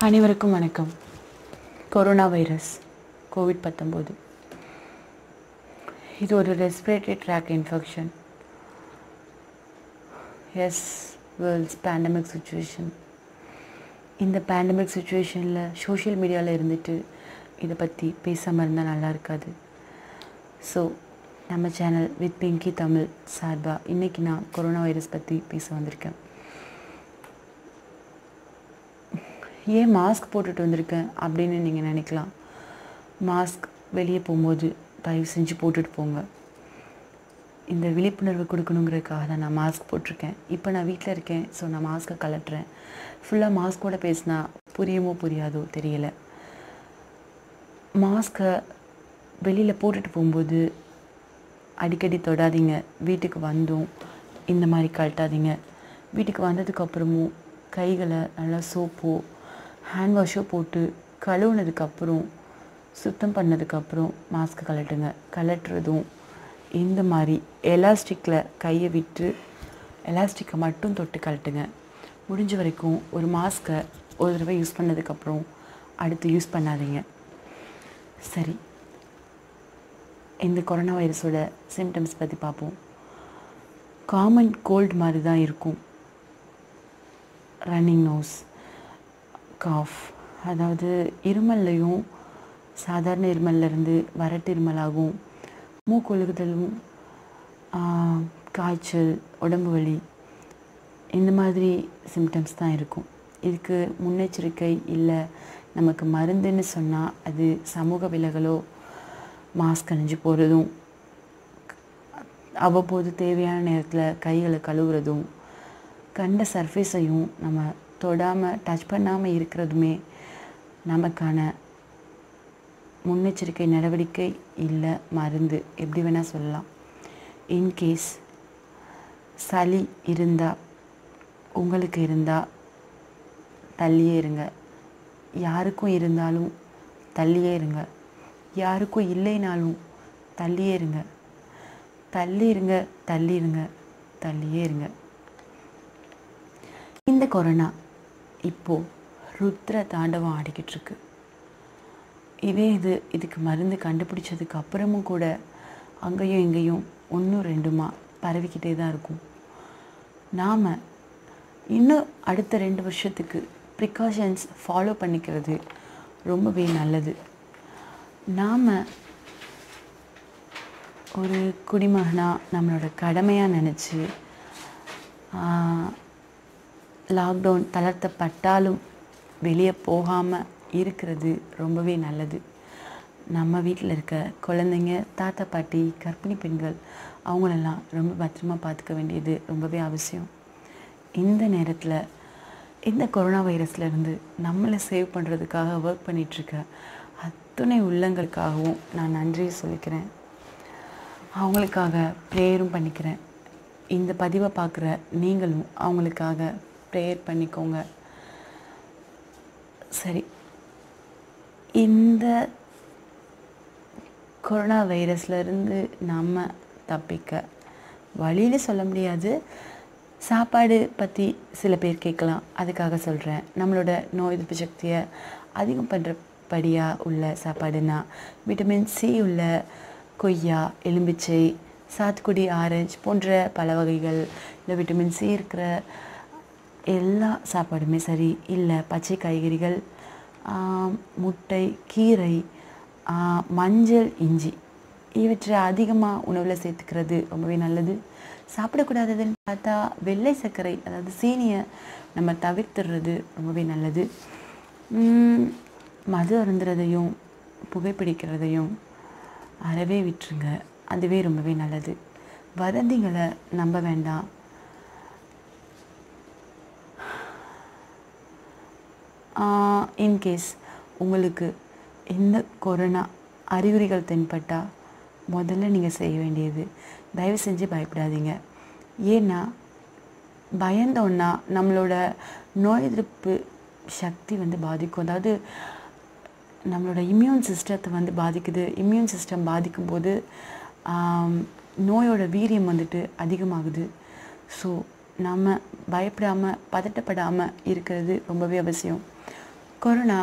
அனைவருக்கும் வணக்கம் corona virus Covid பத்தொம்போது இது ஒரு respiratory tract infection as world's pandemic situation இந்த பேண்டமிக் சுச்சுவேஷனில் சோஷியல் மீடியாவில் இருந்துட்டு இதை பற்றி பேசாமல் இருந்தால் நல்லா இருக்காது ஸோ நம்ம சேனல் வித் பிங்கி தமிழ் சார்பா இன்றைக்கி நான் கொரோனா வைரஸ் பற்றி பேச வந்திருக்கேன் ஏன் மாஸ்க் போட்டுட்டு வந்திருக்கேன் அப்படின்னு நீங்கள் நினைக்கலாம் மாஸ்க் வெளியே போகும்போது தயவு செஞ்சு போட்டுட்டு போங்க இந்த விழிப்புணர்வு கொடுக்கணுங்கிறதுக்காக தான் நான் மாஸ்க் போட்டிருக்கேன் இப்போ நான் வீட்டில் இருக்கேன் ஸோ நான் மாஸ்க்கை கலட்டுறேன் ஃபுல்லாக மாஸ்கோட பேசினா புரியுமோ புரியாதோ தெரியல மாஸ்க்கை வெளியில் போட்டுட்டு போகும்போது அடிக்கடி தொடாதீங்க வீட்டுக்கு வந்தும் இந்த மாதிரி கழட்டாதீங்க வீட்டுக்கு வந்ததுக்கப்புறமும் கைகளை நல்லா சோப்போ ஹேண்ட் வாஷோ போட்டு கழுவுனதுக்கப்புறம் சுத்தம் பண்ணதுக்கப்புறம் மாஸ்க் கலட்டுங்க கலட்டுறதும் இந்த மாதிரி எலாஸ்டிக்கில் கையை விட்டு எலாஸ்டிக்கை மட்டும் தொட்டு கலட்டுங்க முடிஞ்ச வரைக்கும் ஒரு மாஸ்க்கை ஒரு தடவை யூஸ் பண்ணதுக்கப்புறம் அடுத்து யூஸ் பண்ணாதீங்க சரி இந்த கொரோனா வைரஸோட சிம்டம்ஸ் பற்றி பார்ப்போம் காமன் கோல்டு மாதிரி தான் இருக்கும் ரன்னிங் நோஸ் காஃப் அதாவது இருமல்லையும் சாதாரண இருமல்லேருந்து வறட்டு இருமலாகும் மூக்கொழுகுதலும் காய்ச்சல் உடம்பு வலி இந்த மாதிரி சிம்டம்ஸ் தான் இருக்கும் இதுக்கு முன்னெச்சரிக்கை இல்லை நமக்கு மருந்துன்னு சொன்னால் அது சமூக விலகலோ மாஸ்க் அணிஞ்சு போகிறதும் அவ்வப்போது தேவையான நேரத்தில் கைகளை கழுவுறதும் கண்ட சர்ஃபேஸையும் நம்ம தொடாமல் டச் பண்ணாமல் இருக்கிறதுமே நமக்கான முன்னெச்சரிக்கை நடவடிக்கை இல்லை மருந்து எப்படி வேணால் சொல்லலாம் இன்கேஸ் சளி இருந்தால் உங்களுக்கு இருந்தால் தள்ளியே இருங்க யாருக்கும் இருந்தாலும் தள்ளியே இருங்க யாருக்கும் இல்லைனாலும் தள்ளியே இருங்க தள்ளி இருங்க தள்ளி இருங்க தள்ளியே இருங்க இந்த கொரோனா இப்போது ருத்ர தாண்டவம் ஆடிக்கிட்டு இருக்கு இதே இது இதுக்கு மருந்து கண்டுபிடிச்சதுக்கு அப்புறமும் கூட அங்கேயும் இங்கேயும் ஒன்றும் ரெண்டுமா பரவிக்கிட்டே தான் இருக்கும் நாம் இன்னும் அடுத்த ரெண்டு வருஷத்துக்கு ப்ரிகாஷன்ஸ் ஃபாலோ பண்ணிக்கிறது ரொம்பவே நல்லது நாம் ஒரு குடிமகனாக நம்மளோட கடமையாக நினச்சி லாக்டவுன் தளர்த்தப்பட்டாலும் வெளியே போகாமல் இருக்கிறது ரொம்பவே நல்லது நம்ம வீட்டில் இருக்க குழந்தைங்க தாத்தா பாட்டி கர்ப்பிணி பெண்கள் அவங்களெல்லாம் ரொம்ப பத்திரமா பார்த்துக்க வேண்டியது ரொம்பவே அவசியம் இந்த நேரத்தில் இந்த கொரோனா வைரஸ்லேருந்து நம்மளை சேவ் பண்ணுறதுக்காக ஒர்க் பண்ணிகிட்ருக்க அத்துணை உள்ளங்களுக்காகவும் நான் நன்றி சொல்லிக்கிறேன் அவங்களுக்காக ப்ரேயரும் பண்ணிக்கிறேன் இந்த பதிவை பார்க்குற நீங்களும் அவங்களுக்காக ப்ரேயர் பண்ணிக்கோங்க சரி இந்த கொரோனா வைரஸ்லேருந்து நம்ம தப்பிக்க வழின்னு சொல்ல முடியாது சாப்பாடு பற்றி சில பேர் கேட்கலாம் அதுக்காக சொல்கிறேன் நம்மளோட நோய் எதிர்ப்பு சக்தியை அதிகம் பண்ணுறபடியாக உள்ள சாப்பாடுனா விட்டமின் சி உள்ள கொய்யா எலும்பிச்சை சாத்துக்குடி ஆரஞ்சு போன்ற பல வகைகள் இல்லை விட்டமின் சி இருக்கிற எல்லா சாப்பாடுமே சரி இல்லை பச்சை காய்கறிகள் முட்டை கீரை மஞ்சள் இஞ்சி இவற்றை அதிகமாக உணவில் சேர்த்துக்கிறது ரொம்பவே நல்லது சாப்பிடக்கூடாததுன்னு பார்த்தா வெள்ளை சர்க்கரை அதாவது சீனியை நம்ம தவிர்த்துடுறது ரொம்பவே நல்லது மது அருந்துறதையும் புகைப்பிடிக்கிறதையும் அறவே விட்டுருங்க அதுவே ரொம்பவே நல்லது வதந்திகளை நம்ப வேண்டாம் இன்கேஸ் உங்களுக்கு எந்த கொரோனா அறிகுறிகள் தென்பட்டால் முதல்ல நீங்கள் செய்ய வேண்டியது தயவு செஞ்சு பயப்படாதீங்க ஏன்னா பயந்தோன்னா நம்மளோட நோய் எதிர்ப்பு சக்தி வந்து பாதிக்கும் அதாவது நம்மளோட இம்யூன் சிஸ்டத்தை வந்து பாதிக்குது இம்யூன் சிஸ்டம் பாதிக்கும்போது நோயோட வீரியம் வந்துட்டு அதிகமாகுது ஸோ நம்ம பயப்படாமல் பதட்டப்படாமல் இருக்கிறது ரொம்பவே அவசியம் கொரோனா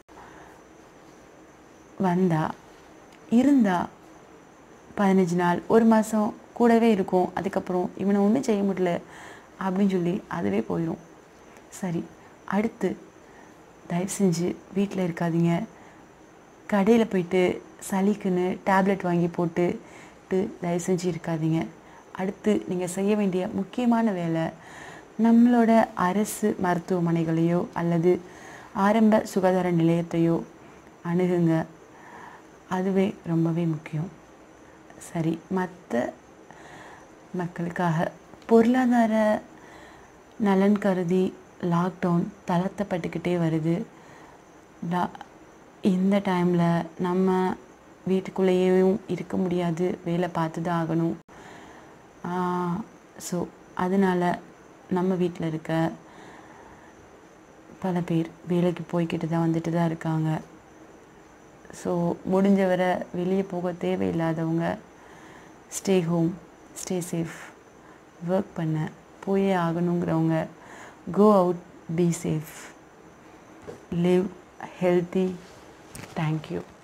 வந்தா இருந்தா பதினஞ்சு நாள் ஒரு மாதம் கூடவே இருக்கும் அதுக்கப்புறம் இவனை ஒன்றும் செய்ய முடியல அப்படின்னு சொல்லி அதுவே போயிடும் சரி அடுத்து தயவு செஞ்சு வீட்டில் இருக்காதீங்க கடையில் போயிட்டு சளிக்குன்னு டேப்லெட் வாங்கி போட்டுட்டு தயவு செஞ்சு இருக்காதீங்க அடுத்து நீங்கள் செய்ய வேண்டிய முக்கியமான வேலை நம்மளோட அரசு மருத்துவமனைகளையோ அல்லது ஆரம்ப சுகாதார நிலையத்தையோ அணுகுங்க அதுவே ரொம்பவே முக்கியம் சரி மற்ற மக்களுக்காக பொருளாதார நலன் கருதி லாக்டவுன் தளர்த்தப்பட்டுக்கிட்டே வருது லா- இந்த டைமில் நம்ம வீட்டுக்குள்ளேயும் இருக்க முடியாது வேலை பார்த்து தான் ஆகணும் ஸோ அதனால் நம்ம வீட்டில் இருக்க பல பேர் வேலைக்கு போய்கிட்டு தான் வந்துட்டு தான் இருக்காங்க ஸோ முடிஞ்ச வரை வெளியே போக தேவையில்லாதவங்க stay home stay safe work பண்ண போயே ஆகணுங்கிறவங்க go out be safe live healthy thank you